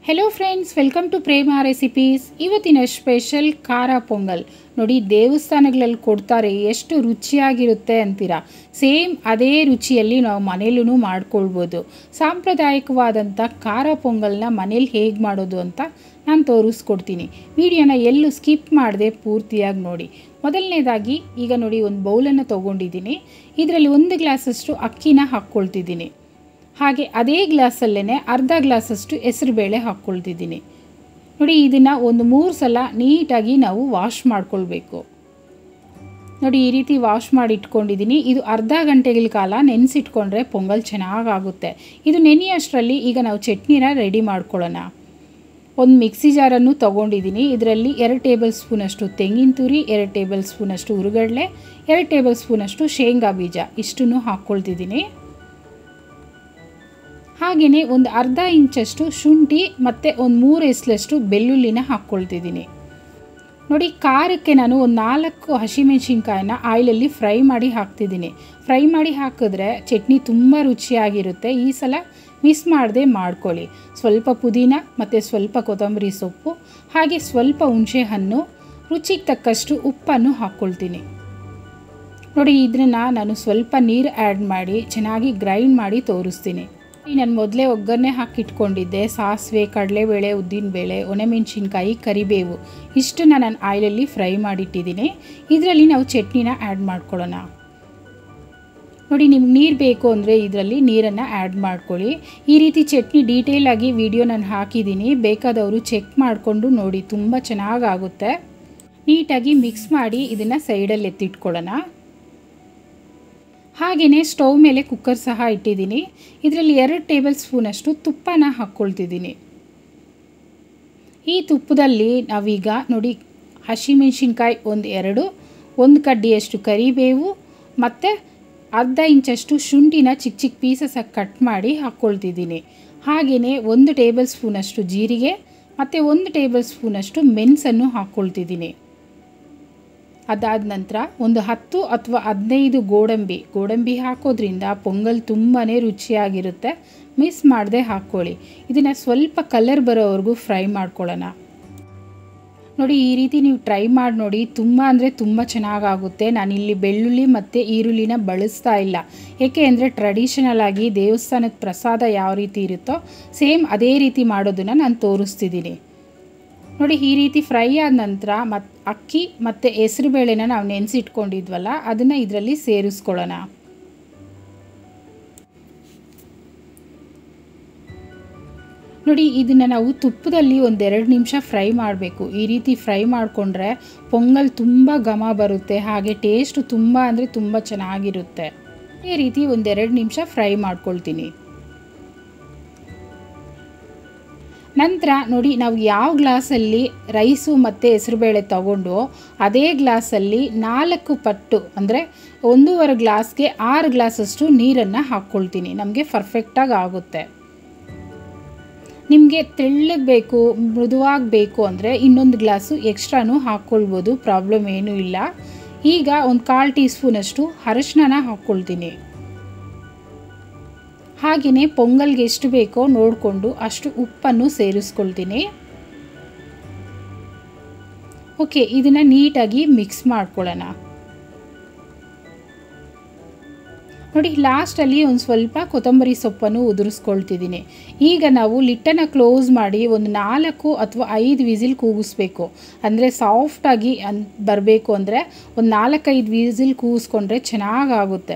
hello friends welcome to Prema recipes ಇವತ್ತಿನ special ಖಾರ ಪೊಂಗಲ್ ನೋಡಿ ದೇವಸ್ಥಾನಗಳಲ್ಲಿ ಕೊಡ್ತಾರೆ ಎಷ್ಟು ರುಚಿಯಾಗಿರುತ್ತೆ ಅಂತೀರಾ ಸೇಮ್ ಅದೇ ರುಚಿಯಲ್ಲಿ ನಾವು ಮನೇಲೂ ಮಾಡ್ಕೊಳ್ಬೋದು ಸಾಂಪ್ರದಾಯಿಕವಾದಂಥ ಖಾರ ಪೊಂಗಲ್ನ ಮನೇಲಿ ಹೇಗೆ ಮಾಡೋದು ಅಂತ ನಾನು ತೋರಿಸ್ಕೊಡ್ತೀನಿ ವಿಡಿಯೋನ ಎಲ್ಲೂ ಸ್ಕಿಪ್ ಮಾಡದೆ ಪೂರ್ತಿಯಾಗಿ ನೋಡಿ ಮೊದಲನೇದಾಗಿ ಈಗ ನೋಡಿ ಒಂದು ಬೌಲನ್ನು ತೊಗೊಂಡಿದ್ದೀನಿ ಇದರಲ್ಲಿ ಒಂದು ಗ್ಲಾಸಷ್ಟು ಅಕ್ಕಿನ ಹಾಕ್ಕೊಳ್ತಿದ್ದೀನಿ ಹಾಗೆ ಅದೇ ಗ್ಲಾಸಲ್ಲೇ ಅರ್ಧ ಗ್ಲಾಸಷ್ಟು ಹೆಸರುಬೇಳೆ ಹಾಕ್ಕೊಳ್ತಿದ್ದೀನಿ ನೋಡಿ ಇದನ್ನು ಒಂದು ಮೂರು ಸಲ ನೀಟಾಗಿ ನಾವು ವಾಶ್ ಮಾಡ್ಕೊಳ್ಬೇಕು ನೋಡಿ ಈ ರೀತಿ ವಾಶ್ ಮಾಡಿ ಇಟ್ಕೊಂಡಿದ್ದೀನಿ ಇದು ಅರ್ಧ ಗಂಟೆಗಳ ಕಾಲ ನೆನೆಸಿಟ್ಕೊಂಡ್ರೆ ಪೊಂಗಲ್ ಚೆನ್ನಾಗಾಗುತ್ತೆ ಇದು ನೆನೆಯೋಷ್ಟರಲ್ಲಿ ಈಗ ನಾವು ಚಟ್ನಿನ ರೆಡಿ ಮಾಡ್ಕೊಳ್ಳೋಣ ಒಂದು ಮಿಕ್ಸಿ ಜಾರನ್ನು ತೊಗೊಂಡಿದ್ದೀನಿ ಇದರಲ್ಲಿ ಎರಡು ಟೇಬಲ್ ಸ್ಪೂನಷ್ಟು ತೆಂಗಿನ ತುರಿ ಎರಡು ಟೇಬಲ್ ಸ್ಪೂನಷ್ಟು ಹುರುಗಡಲೆ ಎರಡು ಟೇಬಲ್ ಸ್ಪೂನಷ್ಟು ಶೇಂಗಾ ಬೀಜ ಇಷ್ಟನ್ನು ಹಾಕ್ಕೊಳ್ತಿದ್ದೀನಿ ಹಾಗೆಯೇ ಒಂದು ಅರ್ಧ ಇಂಚಷ್ಟು ಶುಂಠಿ ಮತ್ತು ಒಂದು ಮೂರು ಎಸ್ಲಷ್ಟು ಬೆಳ್ಳುಳ್ಳಿನ ಹಾಕ್ಕೊಳ್ತಿದ್ದೀನಿ ನೋಡಿ ಖಾರಕ್ಕೆ ನಾನು ಒಂದು ನಾಲ್ಕು ಹಸಿಮೆಣ್ಸಿನ್ಕಾಯಿನ ಆಯಿಲಲ್ಲಿ ಫ್ರೈ ಮಾಡಿ ಹಾಕ್ತಿದ್ದೀನಿ ಫ್ರೈ ಮಾಡಿ ಹಾಕಿದ್ರೆ ಚಟ್ನಿ ತುಂಬ ರುಚಿಯಾಗಿರುತ್ತೆ ಈ ಸಲ ಮಿಸ್ ಮಾಡದೆ ಮಾಡ್ಕೊಳ್ಳಿ ಸ್ವಲ್ಪ ಪುದೀನ ಮತ್ತು ಸ್ವಲ್ಪ ಕೊತ್ತಂಬರಿ ಸೊಪ್ಪು ಹಾಗೆ ಸ್ವಲ್ಪ ಹುಣಸೆ ಹಣ್ಣು ರುಚಿಗೆ ತಕ್ಕಷ್ಟು ಉಪ್ಪನ್ನು ಹಾಕ್ಕೊಳ್ತೀನಿ ನೋಡಿ ಇದನ್ನು ನಾನು ಸ್ವಲ್ಪ ನೀರು ಆ್ಯಡ್ ಮಾಡಿ ಚೆನ್ನಾಗಿ ಗ್ರೈಂಡ್ ಮಾಡಿ ತೋರಿಸ್ತೀನಿ ನಾನು ಮೊದಲೇ ಒಗ್ಗರಣೆ ಹಾಕಿಟ್ಕೊಂಡಿದ್ದೆ ಸಾಸಿವೆ ಕಡಲೆಬೇಳೆ ಉದ್ದಿನಬೇಳೆ ಒಣಮೆಣಸಿನ್ಕಾಯಿ ಕರಿಬೇವು ಇಷ್ಟನ್ನು ನಾನು ಆಯಿಲಲ್ಲಿ ಫ್ರೈ ಮಾಡಿಟ್ಟಿದ್ದೀನಿ ಇದರಲ್ಲಿ ನಾವು ಚಟ್ನಿನ ಆ್ಯಡ್ ಮಾಡ್ಕೊಳ್ಳೋಣ ನೋಡಿ ನಿಮ್ಗೆ ನೀರು ಬೇಕು ಅಂದರೆ ಇದರಲ್ಲಿ ನೀರನ್ನು ಆ್ಯಡ್ ಮಾಡ್ಕೊಳ್ಳಿ ಈ ರೀತಿ ಚಟ್ನಿ ಡೀಟೇಲಾಗಿ ವಿಡಿಯೋ ನಾನು ಹಾಕಿದ್ದೀನಿ ಬೇಕಾದವರು ಚೆಕ್ ಮಾಡಿಕೊಂಡು ನೋಡಿ ತುಂಬ ಚೆನ್ನಾಗಾಗುತ್ತೆ ನೀಟಾಗಿ ಮಿಕ್ಸ್ ಮಾಡಿ ಇದನ್ನು ಸೈಡಲ್ಲಿ ಎತ್ತಿಟ್ಕೊಳ್ಳೋಣ ಹಾಗೆಯೇ ಸ್ಟವ್ ಮೇಲೆ ಕುಕ್ಕರ್ ಸಹ ಇಟ್ಟಿದ್ದೀನಿ ಇದರಲ್ಲಿ ಎರಡು ಟೇಬಲ್ ಸ್ಪೂನಷ್ಟು ತುಪ್ಪನ ಹಾಕ್ಕೊಳ್ತಿದ್ದೀನಿ ಈ ತುಪ್ಪದಲ್ಲಿ ನಾವೀಗ ನೋಡಿ ಹಸಿಮೆಣ್ಸಿನ್ಕಾಯಿ ಒಂದು ಎರಡು ಒಂದು ಕಡ್ಡಿಯಷ್ಟು ಕರಿಬೇವು ಮತ್ತು ಅರ್ಧ ಇಂಚಷ್ಟು ಶುಂಠಿನ ಚಿಕ್ಕ ಚಿಕ್ಕ ಪೀಸಸಾಗಿ ಕಟ್ ಮಾಡಿ ಹಾಕ್ಕೊಳ್ತಿದ್ದೀನಿ ಹಾಗೆಯೇ ಒಂದು ಟೇಬಲ್ ಸ್ಪೂನಷ್ಟು ಜೀರಿಗೆ ಮತ್ತು ಒಂದು ಟೇಬಲ್ ಸ್ಪೂನಷ್ಟು ಮೆಣಸನ್ನು ಹಾಕ್ಕೊಳ್ತಿದ್ದೀನಿ ಅದಾದ ನಂತರ ಒಂದು ಹತ್ತು ಅಥವಾ ಹದಿನೈದು ಗೋಡಂಬಿ ಗೋಡಂಬಿ ಹಾಕೋದ್ರಿಂದ ಪೊಂಗಲ್ ತುಂಬಾ ರುಚಿಯಾಗಿರುತ್ತೆ ಮಿಸ್ ಮಾಡದೆ ಹಾಕ್ಕೊಳ್ಳಿ ಇದನ್ನು ಸ್ವಲ್ಪ ಕಲರ್ ಬರೋವರೆಗೂ ಫ್ರೈ ಮಾಡ್ಕೊಳ್ಳೋಣ ನೋಡಿ ಈ ರೀತಿ ನೀವು ಟ್ರೈ ಮಾಡಿ ನೋಡಿ ತುಂಬ ಅಂದರೆ ತುಂಬ ಚೆನ್ನಾಗಾಗುತ್ತೆ ನಾನಿಲ್ಲಿ ಬೆಳ್ಳುಳ್ಳಿ ಮತ್ತು ಈರುಳ್ಳಿನ ಬಳಸ್ತಾ ಇಲ್ಲ ಏಕೆ ಅಂದರೆ ಟ್ರೆಡಿಷನಲ್ ಆಗಿ ದೇವಸ್ಥಾನದ ಪ್ರಸಾದ ಯಾವ ರೀತಿ ಇರುತ್ತೋ ಸೇಮ್ ಅದೇ ರೀತಿ ಮಾಡೋದನ್ನು ನಾನು ತೋರಿಸ್ತಿದ್ದೀನಿ ನೋಡಿ ಈ ರೀತಿ ಫ್ರೈ ಆದ ನಂತರ ಮತ್ತು ಅಕ್ಕಿ ಮತ್ತು ಹೆಸರುಬೇಳೆನ ನಾವು ನೆನೆಸಿಟ್ಕೊಂಡಿದ್ವಲ್ಲ ಅದನ್ನು ಇದರಲ್ಲಿ ಸೇರಿಸ್ಕೊಳ್ಳೋಣ ನೋಡಿ ಇದನ್ನು ನಾವು ತುಪ್ಪದಲ್ಲಿ ಒಂದೆರಡು ನಿಮಿಷ ಫ್ರೈ ಮಾಡಬೇಕು ಈ ರೀತಿ ಫ್ರೈ ಮಾಡಿಕೊಂಡ್ರೆ ಪೊಂಗಲ್ ತುಂಬ ಘಮ ಬರುತ್ತೆ ಹಾಗೆ ಟೇಸ್ಟು ತುಂಬ ಅಂದರೆ ತುಂಬ ಚೆನ್ನಾಗಿರುತ್ತೆ ಈ ರೀತಿ ಒಂದೆರಡು ನಿಮಿಷ ಫ್ರೈ ಮಾಡ್ಕೊಳ್ತೀನಿ ನಂತರ ನೋಡಿ ನಾವು ಯಾವ ಗ್ಲಾಸಲ್ಲಿ ರೈಸು ಮತ್ತು ಹೆಸರುಬೇಳೆ ತಗೊಂಡು ಅದೇ ಗ್ಲಾಸಲ್ಲಿ ನಾಲ್ಕು ಪಟ್ಟು ಅಂದರೆ ಒಂದೂವರೆ ಗ್ಲಾಸ್ಗೆ ಆರು ಗ್ಲಾಸಷ್ಟು ನೀರನ್ನು ಹಾಕ್ಕೊಳ್ತೀನಿ ನಮಗೆ ಪರ್ಫೆಕ್ಟಾಗಿ ಆಗುತ್ತೆ ನಿಮಗೆ ತೆಳ್ಳಗೆ ಬೇಕು ಮೃದುವಾಗಿ ಬೇಕು ಅಂದರೆ ಇನ್ನೊಂದು ಗ್ಲಾಸು ಎಕ್ಸ್ಟ್ರಾನು ಹಾಕ್ಕೊಳ್ಬೋದು ಪ್ರಾಬ್ಲಮ್ ಏನೂ ಇಲ್ಲ ಈಗ ಒಂದು ಕಾಲು ಟೀ ಸ್ಪೂನಷ್ಟು ಅರಶಿನ ಹಾಕ್ಕೊಳ್ತೀನಿ ಹಾಗೆಯೇ ಪೊಂಗಲ್ಗೆ ಎಷ್ಟು ಬೇಕೋ ನೋಡಿಕೊಂಡು ಅಷ್ಟು ಉಪ್ಪನ್ನು ಸೇರಿಸ್ಕೊಳ್ತೀನಿ ಓಕೆ ಇದನ್ನು ನೀಟಾಗಿ ಮಿಕ್ಸ್ ಮಾಡ್ಕೊಳ್ಳೋಣ ನೋಡಿ ಲಾಸ್ಟಲ್ಲಿ ಒಂದು ಸ್ವಲ್ಪ ಕೊತ್ತಂಬರಿ ಸೊಪ್ಪನ್ನು ಉದುರಿಸ್ಕೊಳ್ತಿದ್ದೀನಿ ಈಗ ನಾವು ಲಿಟ್ಟನ್ನು ಕ್ಲೋಸ್ ಮಾಡಿ ಒಂದು ನಾಲ್ಕು ಅಥವಾ ಐದು ವಿಸಿಲ್ ಕೂಗಿಸ್ಬೇಕು ಅಂದರೆ ಸಾಫ್ಟಾಗಿ ಅನ್ ಬರಬೇಕು ಅಂದರೆ ಒಂದು ನಾಲ್ಕೈದು ವಿಸಿಲ್ ಕೂಗಿಸ್ಕೊಂಡ್ರೆ ಚೆನ್ನಾಗಾಗುತ್ತೆ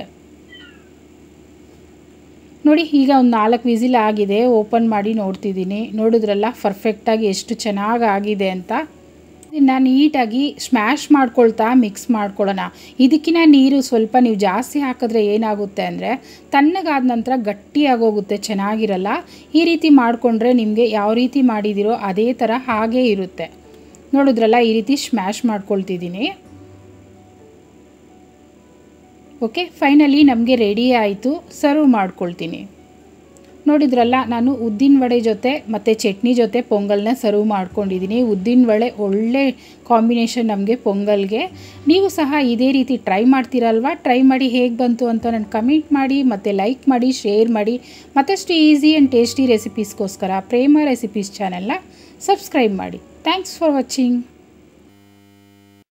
ನೋಡಿ ಈಗ ಒಂದು ನಾಲ್ಕು ವಿಸಿಲ್ ಆಗಿದೆ ಓಪನ್ ಮಾಡಿ ನೋಡ್ತಿದ್ದೀನಿ ನೋಡಿದ್ರಲ್ಲ ಪರ್ಫೆಕ್ಟಾಗಿ ಎಷ್ಟು ಚೆನ್ನಾಗಾಗಿದೆ ಅಂತ ಇದನ್ನು ನೀಟಾಗಿ ಸ್ಮ್ಯಾಶ್ ಮಾಡ್ಕೊಳ್ತಾ ಮಿಕ್ಸ್ ಮಾಡ್ಕೊಳ್ಳೋಣ ಇದಕ್ಕಿಂತ ನೀರು ಸ್ವಲ್ಪ ನೀವು ಜಾಸ್ತಿ ಹಾಕಿದ್ರೆ ಏನಾಗುತ್ತೆ ಅಂದರೆ ತಣ್ಣಗಾದ ನಂತರ ಗಟ್ಟಿಯಾಗೋಗುತ್ತೆ ಚೆನ್ನಾಗಿರಲ್ಲ ಈ ರೀತಿ ಮಾಡಿಕೊಂಡ್ರೆ ನಿಮಗೆ ಯಾವ ರೀತಿ ಮಾಡಿದಿರೋ ಅದೇ ಥರ ಹಾಗೇ ಇರುತ್ತೆ ನೋಡಿದ್ರಲ್ಲ ಈ ರೀತಿ ಸ್ಮ್ಯಾಶ್ ಮಾಡ್ಕೊಳ್ತಿದ್ದೀನಿ ಓಕೆ ಫೈನಲಿ ನಮಗೆ ರೆಡಿ ಆಯಿತು ಸರ್ವ್ ಮಾಡ್ಕೊಳ್ತೀನಿ ನೋಡಿದ್ರಲ್ಲ ನಾನು ಉದ್ದಿನ ವಡೆ ಜೊತೆ ಮತ್ತು ಚಟ್ನಿ ಜೊತೆ ಪೊಂಗಲ್ನ ಸರ್ವ್ ಮಾಡ್ಕೊಂಡಿದ್ದೀನಿ ಉದ್ದಿನ ವಡೆ ಒಳ್ಳೆ ಕಾಂಬಿನೇಷನ್ ನಮಗೆ ಪೊಂಗಲ್ಗೆ ನೀವು ಸಹ ಇದೇ ರೀತಿ ಟ್ರೈ ಮಾಡ್ತೀರಲ್ವಾ ಟ್ರೈ ಮಾಡಿ ಹೇಗೆ ಬಂತು ಅಂತ ನಾನು ಕಮೆಂಟ್ ಮಾಡಿ ಮತ್ತು ಲೈಕ್ ಮಾಡಿ ಶೇರ್ ಮಾಡಿ ಮತ್ತಷ್ಟು ಈಸಿ ಆ್ಯಂಡ್ ಟೇಸ್ಟಿ ರೆಸಿಪೀಸ್ಗೋಸ್ಕರ ಪ್ರೇಮ ರೆಸಿಪೀಸ್ ಚಾನೆಲ್ನ ಸಬ್ಸ್ಕ್ರೈಬ್ ಮಾಡಿ ಥ್ಯಾಂಕ್ಸ್ ಫಾರ್ ವಾಚಿಂಗ್